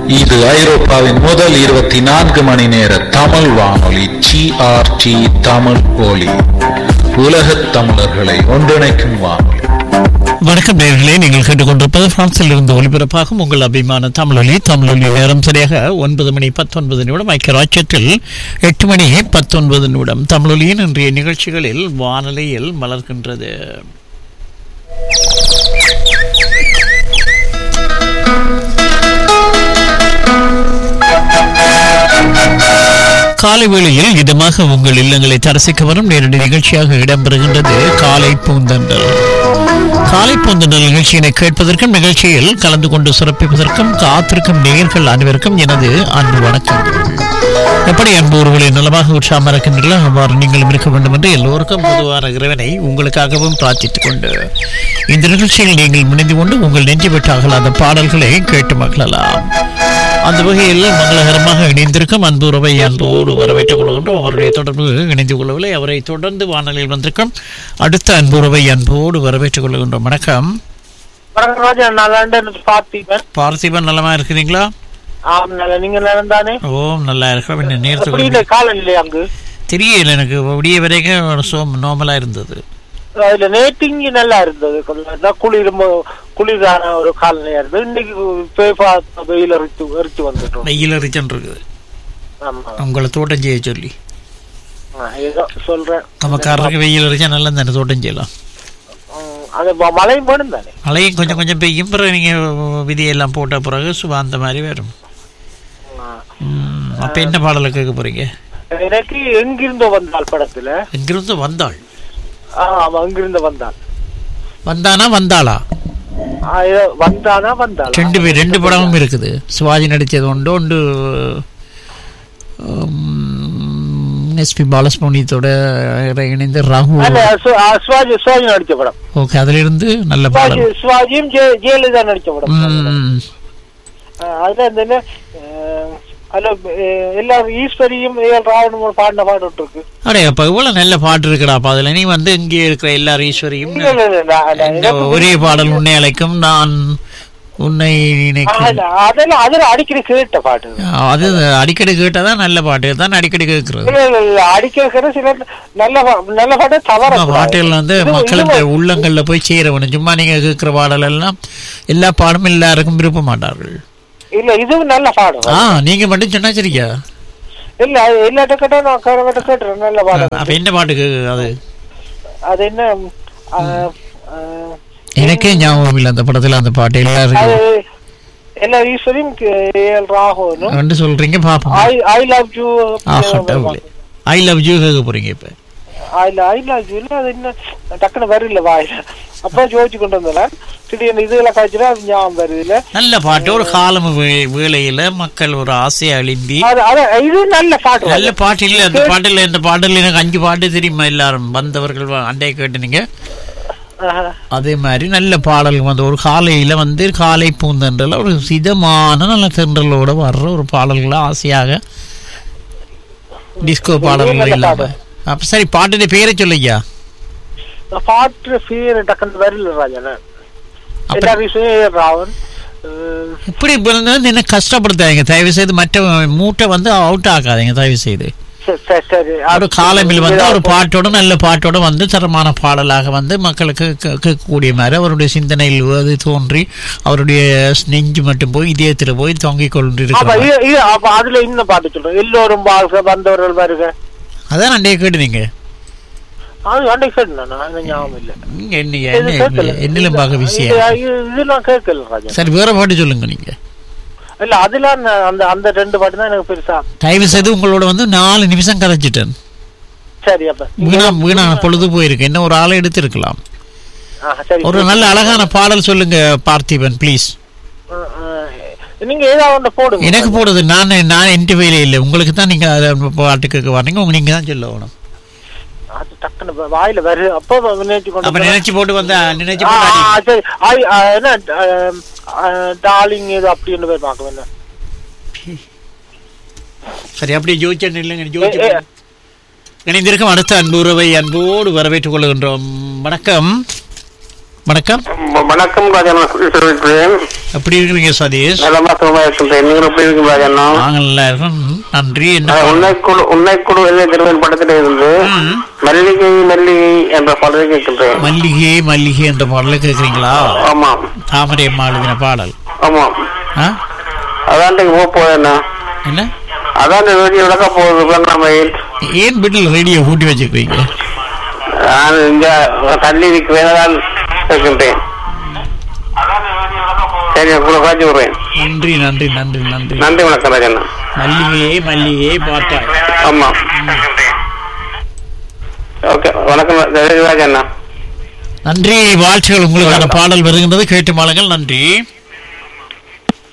இது ஐரோப்பாவின் முதல் இருபத்தி நான்கு மணி நேர தமிழ் வானொலி ஜிஆர்டி தமிழ் ஒலி உலகத் தமிழர்களை ஒன்றிணைக்கும் வானொலி வணக்கம் நேர்களே நீங்கள் கேட்டுக்கொண்டிருப்பது பிரான்சில் இருந்து ஒலிபரப்பாகும் உங்கள் அபிமான தமிழொலி தமிழொலி நேரம் சரியாக ஒன்பது மணி பத்தொன்பது நிமிடம் ஐக்கிய ராஜ்யத்தில் எட்டு மணி பத்தொன்பது நிமிடம் தமிழொலியின் இன்றைய நிகழ்ச்சிகளில் வானொலியில் மலர்கின்றது காலை வேளையில் இதமாக உங்கள் இல்லங்களை தரிசிக்க வரும் நேரடி நிகழ்ச்சியாக இடம்பெறுகின்றது காலை பூந்தண்டல் காலை பூந்தண்டல் நிகழ்ச்சியினை கேட்பதற்கும் நிகழ்ச்சியில் கலந்து கொண்டு சிறப்பிப்பதற்கும் காத்திருக்கும் நேயர்கள் அனைவருக்கும் எனது அன்பு வணக்கம் எப்படி அன்பு உறவுகளை நலமாக உற்சாகமாக இருக்கின்றீர்களோ அவ்வாறு நீங்களும் இருக்க வேண்டும் என்று எல்லோருக்கும் பொதுவான இறைவனை உங்களுக்காகவும் பிரார்த்தித்துக் கொண்டு இந்த நிகழ்ச்சியில் நீங்கள் முனைந்து கொண்டு உங்கள் நெஞ்சு விட்டாகலாத பாடல்களை கேட்டு மகிழலாம் அந்த வகையில் மங்களகரமாக இணைந்திருக்கும் அன்பு உறவை அன்போடு வரவேற்றுக் கொள்கின்றோம் அவருடைய தொடர்பு இணைந்து கொள்ளவில்லை அவரை தொடர்ந்து வானொலியில் வந்திருக்கும் அடுத்த அன்பு உறவை அன்போடு வரவேற்றுக் கொள்கின்றோம் வணக்கம் வணக்கம் ராஜா நான் லண்டன் பார்த்திபன் பார்த்திபன் நலமா இருக்கிறீங்களா ஆம் நல்ல நீங்க நிலம் தானே ஓம் நல்லா இருக்கிறோம் என்ன எப்படி நேரத்துக்கு இல்லை காலநிலை அங்கு தெரியல எனக்கு விடிய வரைக்கும் சோம் நார்மலா இருந்தது அதுல நேற்று இங்க நல்லா இருந்தது கொஞ்சம் தான் குளிர் ம- குளிரான ஒரு காலநிலையா இருந்தது இன்னைக்கு போய் பார்த்த வெயில் எரிச்சு எரிச்சு வந்துட்டோம் வெயில் அரிச்சன் இருக்குது ஆமா உங்களை தோட்டம் செய்ய சொல்லி ஆ, ஏதோ சொல்றேன் நமக்காரருக்கு வெயில் அரிச்சா நல்லா தானே தோட்டம் செய்யலாம் ம், அது ம- மழையும் வேணும் தானே மழையும் கொஞ்சம் கொஞ்சம் பெய்யும் பிறகு நீங்க விதியெல்லாம் போட்ட பிறகு சுபா அந்த மாதிரி வரும் ஆ. ம், அப்ப என்ன பாடலை கேட்க போறீங்க எனக்கு எங்கிருந்தோ வந்தாள் படத்துல எங்கிருந்து வந்தாள் ஆ, ஆமா எங்கிருந்தோ வந்தாள் வந்தானா வந்தாளா ஆ, ஏதோ வந்தானா வந்தாள் ரெண்டு பேர் ரெண்டு படமும் இருக்குது சிவாஜி நடித்தது உண்டு உண்டு எஸ்பி பாலசுப்ரமணியத்தோட இணைந்து ரகு அல்ல சு- ஆ, சிவாஜி சிவாஜி நடிச்ச படம் ஓகே அதுல இருந்து நல்ல சிவாஜி பாடல் சிவாஜியும் ஜெய- ஜெயலலிதா நடிச்ச படம் ம், ஆஹ் அதுல இந்த என்ன, ஆஹ் அதுல அஹ் எல்லாரும் ஈஸ்வரியும் ஏஎல் ராவணும் பாடின பாட்டு இருக்கு அடே அப்ப இவ்வளவு நல்ல பாட்டு இருக்குடாப்பா அதுல நீ வந்து இங்கே இருக்கிற எல்லா ஈஸ்வரியும் இல்ல, இல்ல, இல்ல, நான் நான் இந்த எனக்கு- ஒரே பாடல் உன்னை அழைக்கும் நான் உன்னை ஆஹ் நினைக்கும் இல்ல, அதெல்லாம் அதுல அடிக்கடி கேட்ட பாட்டு அது அடிக்கடி கேட்டாதான் நல்ல பாட்டு தான் அடிக்கடி கேட்கறது இல்ல இல்ல இல்ல அடிக்கடி கேட்ட சில நல்ல பா- நல்ல பாட்டு தவற பாட்டுகள் வந்து மக்களுக்கு உள்ளங்கள்ல போய் சேரவணும் சும்மா நீங்க கேட்கிற பாடல் எல்லாம் எல்லா பாடும் எல்லாருக்கும் விரும்ப மாட்டார்கள் இல்ல இதுவும் நல்ல பாடம் ஆ நீங்க மட்டும் சொன்னா சரியா இல்ல அது எல்லாட்ட கேட்டா நான் கேட்ட கேட்டுறேன் நல்ல பாடம் அப்ப என்ன பாட்டு கே- அது அது என்ன ஆஹ், ஆஹ், எனக்கே ஞாபகம் இல்லை அந்த படத்துல அந்த பாட்டு அது எல்லாருக்கும் எல்லா ஈஸ்வரியும் ஏஎல் ராகவனும் வந்து சொல்றீங்க பாப்போம் ஐ ஐ லவ் யூ ஆஹா ஐ லவ் யூ கேட்க போறீங்க இப்ப அதுல ஐலாஜ் இல்ல அது இன்னும் டக்குனு வரல வாயில அப்ப ஜோதிச்சு கொண்டு வந்தேன் திடீர்னு இதுல காய்ச்சல அது ஞாபகம் வருது இல்ல நல்ல பாட்டு ஒரு காலம் வே- வேளையில மக்கள் ஒரு ஆசையை அழிம்பி அது அது இது நல்ல பாட்டு நல்ல பாட்டு இல்ல அந்த பாட்டுல இந்த பாட்டுல எனக்கு அஞ்சு பாட்டு தெரியுமா எல்லாரும் வந்தவர்கள் வ- அண்டைய கேட்டுனீங்க ஆஹா. அதே மாதிரி நல்ல பாடல் வந்து ஒரு காலையில வந்து காலை பூந்தன்றல ஒரு சிதமான நல்ல தென்றலோட வர்ற ஒரு பாடல்கள ஆசையாக டிஸ்கோ பாடல்கள் இல்லாம அப்ப சரி பாட்டுடைய பேரை சொல்லையா பாட்டு பேரு டக்குனு வரல ராஜன் அப்ப- எல்லா விஷயம் ராவன் அஹ், இப்படி இப்ப வந்து என்ன கஷ்டப்படுத்தாதீங்க தயவு செய்து மற்ற மூட்டை வந்து அவுட் ஆக்காதீங்க தயவு செய்து சரி, சரி, சரி ஒரு காலமில் வந்து ஒரு பாட்டோட நல்ல பாட்டோட வந்து தரமான பாடலாக வந்து மக்களுக்கு கே- கேட்கக்கூடிய மாதிரி அவருடைய சிந்தனையில் அது தோன்றி அவருடைய நெஞ்சு மட்டும் போய் இதயத்தில் போய் தொங்கிக் ஆமா கொண்டிருக்கிறார் இது இது அப்ப அதுல இன்னும் பாட்டு சொல்றேன் எல்லோரும் வாழ்க வந்தவர்கள் வருக அதான் அண்டைய கேட்டு நீங்க அது அன்னைக்கு கேட்டேன் நான் எனக்கு ஞாபகம் இல்ல நீங்க என்ன இது என்ன கேட்கல. என்னிலும் பார்க்க இது- விஷயம் இது- இது நான் கேட்கல ராஜன் சரி வேற பாட்டு சொல்லுங்க நீங்க இல்ல அதுல நான் அந்த அந்த ரெண்டு பாட்டு தான் எனக்கு பெருசா தயவு செய்து உங்களோட வந்து நாலு நிமிஷம் கதைச்சிட்டேன் சரி அப்ப வீணா வீணான பொழுது போயிருக்கு என்ன ஒரு ஆளை எடுத்திருக்கலாம் ஆஹ், சரி ஒரு நல்ல அழகான பாடல் சொல்லுங்க பார்த்திபன் ப்ளீஸ் அஹ், அஹ், நீங்க ஏதாவது ஒண்ணு போடுங்க எனக்கு போடுறது நான் நான் என்கிட்ட வேலை இல்லை உங்களுக்கு தான் நீங்க அதை பாட்டு கேட்க வரீங்க உங்க நீங்க தான் சொல்ல வேணும் அது டக்குனு வ- வாயில வருது அப்போ நினைச்சு கொண்டு அப்ப வந்தேன். நினைச்சு போட்டு வந்தா நினைச்சு ஆ, போட்டு ஆ, அடி. சரி ஐ, ஆ, என்ன டார்லிங் ஏதோ அப்படின்னு பேர் பார்க்க வேண்டாம் சரி அப்படியே ஜோதிச்சன் இல்லைங்க ஜோதிச்சு ஏ, ஏ. இணைந்திருக்கும் அடுத்த அன்புறவை அன்போடு வரவேற்றுக் கொள்கின்றோம் வணக்கம் வணக்கம் வ- வணக்கம் ராஜண்ணா சொல்லிட்டு எப்படி இருக்கிறீங்க சதீஷ் நலமா சுகமா இருக்கின்றேன் நீங்கள் எப்படி இருக்கீங்க ராஜண்ணா நாங்கள் எல்லாரும் நன்றி என்ன அஹ், உன்னைக்குழு உன்னைக்குழு எல்லை திருவன் படத்தில் இருந்து ம். மல்லிகை மல்லிகை என்ற பாடலை கேட்கின்றேன் மல்லிகை மல்லிகை என்ற பாடலை கேட்குறீங்களா ஆமாம் தாமரை அம்மா எழுதின பாடல் ஆமாம் ஆ அதான் போக போகுதுண்ணா என்ன அதான் வீடியோ நடக்க போகுது வெங்கடாமையில் ஏன் வீட்டில் ரேடியோ கூட்டி வச்சுக்கிறீங்க நான் இங்க தள்ளி இருக்கிறேன் தான் இருக்கின்றேன் சரி உங்களை காட்சி விடுறேன் நன்றி நன்றி நன்றி நன்றி நன்றி வணக்கம் ராஜண்ணா மல்லிகையே மல்லிகையே பார்த்தாய் ஆமாம் ஓகே வணக்கம் ராஜண்ணா நன்றி வாழ்த்துகள் உங்களுக்கான பாடல் வருகின்றது கேட்டு மாளுங்கள் நன்றி